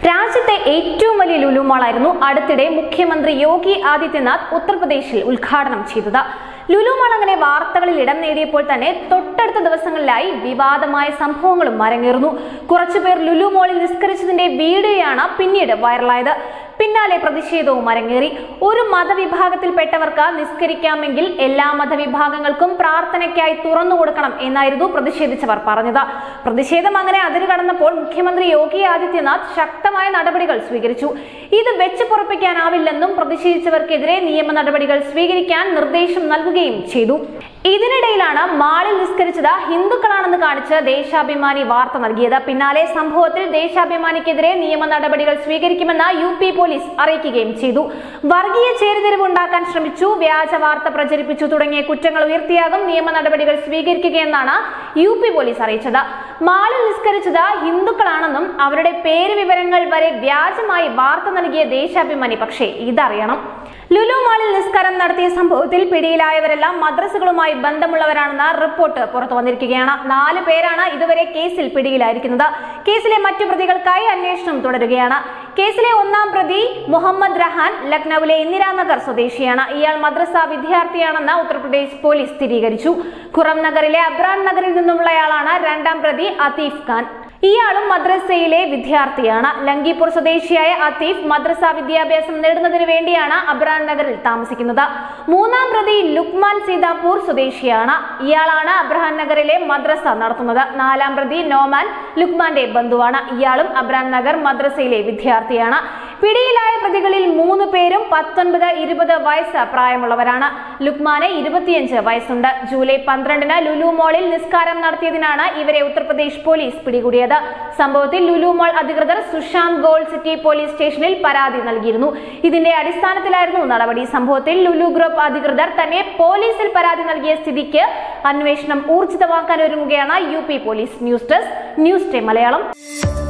രാജ്യത്തെ ഏറ്റവും വലിയ ലുലു മാളായിരുന്നു അടുത്തിടെ മുഖ്യമന്ത്രി യോഗി ആദിത്യനാഥ് ഉത്തർപ്രദേശിൽ ഉദ്ഘാടനം ചെയ്തത് ലുലു മാൾ അങ്ങനെ വാർത്തകളിൽ ഇടം നേടിയപ്പോൾ തന്നെ തൊട്ടടുത്ത ദിവസങ്ങളിലായി വിവാദമായ സംഭവങ്ങളും അരങ്ങേറുന്നു കുറച്ചുപേർ ലുലു മാളിൽ നിസ്കരിച്ചതിന്റെ വീഡിയോയാണ് പിന്നീട് വൈറലായത് പിന്നാലെ പ്രതിഷേധവും അരങ്ങേറി ഒരു മതവിഭാഗത്തിൽപ്പെട്ടവർക്ക് നിസ്കരിക്കാമെങ്കിൽ എല്ലാ മതവിഭാഗങ്ങൾക്കും പ്രാർത്ഥനയ്ക്കായി തുറന്നു കൊടുക്കണം എന്നായിരുന്നു പ്രതിഷേധിച്ചവർ പറഞ്ഞത് പ്രതിഷേധം അങ്ങനെ അതിര് കടന്നപ്പോൾ മുഖ്യമന്ത്രി യോഗി ആദിത്യനാഥ് ശക്തമായ നടപടികൾ സ്വീകരിച്ചു ഇത് വെച്ച് പൊറപ്പിക്കാനാവില്ലെന്നും പ്രതിഷേധിച്ചവർക്കെതിരെ നിയമ നടപടികൾ സ്വീകരിക്കാൻ നിർദ്ദേശം നൽകുകയും ചെയ്തു ഇതിനിടയിലാണ് മാളിൽ നിസ്കരിച്ചത് ഹിന്ദുക്കളാണെന്ന് കാണിച്ച് ദേശാഭിമാനി വാർത്ത നൽകിയത് പിന്നാലെ സംഭവത്തിൽ ദേശാഭിമാനിക്കെതിരെ നിയമ നടപടികൾ സ്വീകരിക്കുമെന്ന് യു പി പോലീസ് അറിയിക്കുകയും ചെയ്തു വർഗീയ ചേരിതിരിവ് ഉണ്ടാക്കാൻ ശ്രമിച്ചു വ്യാജ വാർത്ത പ്രചരിപ്പിച്ചു തുടങ്ങിയ കുറ്റങ്ങൾ ഉയർത്തിയാകും നിയമ നടപടികൾ സ്വീകരിക്കുകയെന്നാണ് യു പി പോലീസ് അറിയിച്ചത് മാളിൽ നിസ്കരിച്ചത് ഹിന്ദുക്കളാണെന്നും അവരുടെ പേര് വിവരങ്ങൾ വരെ വ്യാജമായി വാർത്ത നൽകിയ ദേശാഭിമാനി പക്ഷേ ഇതറിയണം ലുലു മാളിൽ നിസ്കാരം നടത്തിയ സംഭവത്തിൽ പിടിയിലായവരെല്ലാം മദ്രസകളുമായി ബന്ധമുള്ളവരാണെന്ന റിപ്പോർട്ട് പുറത്തു വന്നിരിക്കുകയാണ് നാല് പേരാണ് ഇതുവരെ കേസിൽ പിടിയിലായിരിക്കുന്നത് കേസിലെ മറ്റു പ്രതികൾക്കായി അന്വേഷണം തുടരുകയാണ് കേസിലെ ഒന്നാം പ്രതി മുഹമ്മദ് റഹാൻ ലക്നൌവിലെ ഇന്ദിരാനഗർ സ്വദേശിയാണ് ഇയാൾ മദ്രസ വിദ്യാർത്ഥിയാണെന്ന് ഉത്തർപ്രദേശ് പോലീസ് സ്ഥിരീകരിച്ചു ഖുറം നഗറിലെ അബ്രാൻ നഗറിൽ നിന്നുമുള്ളയാളാണ് രണ്ടാം പ്രതി അതീഫ് ഖാൻ ഇയാളും മദ്രസയിലെ വിദ്യാർത്ഥിയാണ് ലങ്കിപ്പൂർ സ്വദേശിയായ അത്തീഫ് മദ്രസ വിദ്യാഭ്യാസം നേടുന്നതിന് വേണ്ടിയാണ് അബ്രാൻ നഗറിൽ താമസിക്കുന്നത് മൂന്നാം പ്രതി ലുക്മാൻ സീതാപൂർ സ്വദേശിയാണ് ഇയാളാണ് അബ്രഹാൻ നഗറിലെ മദ്രസ നടത്തുന്നത് നാലാം പ്രതി നോമാൻ ലുക്മാന്റെ ബന്ധുവാണ് ഇയാളും അബ്രാൻ നഗർ മദ്രസയിലെ വിദ്യാർത്ഥിയാണ് പിടിയിലായ പ്രതികളിൽ മൂന്ന് പേരും പത്തൊൻപത് ഇരുപത് വയസ്സ് പ്രായമുള്ളവരാണ് ലുക്മാന് ഇരുപത്തിയഞ്ച് വയസ്സുണ്ട് ജൂലൈ പന്ത്രണ്ടിന് ലുലു മോളിൽ നിസ്കാരം നടത്തിയതിനാണ് ഇവരെ ഉത്തർപ്രദേശ് പോലീസ് പിടികൂടിയത് സംഭവത്തിൽ ലുലു മോൾ അധികൃതർ സുശാന്ത് ഗോൾഡ് സിറ്റി പോലീസ് സ്റ്റേഷനിൽ പരാതി നൽകിയിരുന്നു ഇതിന്റെ അടിസ്ഥാനത്തിലായിരുന്നു നടപടി സംഭവത്തിൽ ലുലു ഗ്രൂപ്പ് അധികൃതർ തന്നെ പോലീസിൽ പരാതി നൽകിയ സ്ഥിതിക്ക് അന്വേഷണം ഊർജിതമാക്കാൻ ഒരുങ്ങുകയാണ് U P police news desk news day Malayalam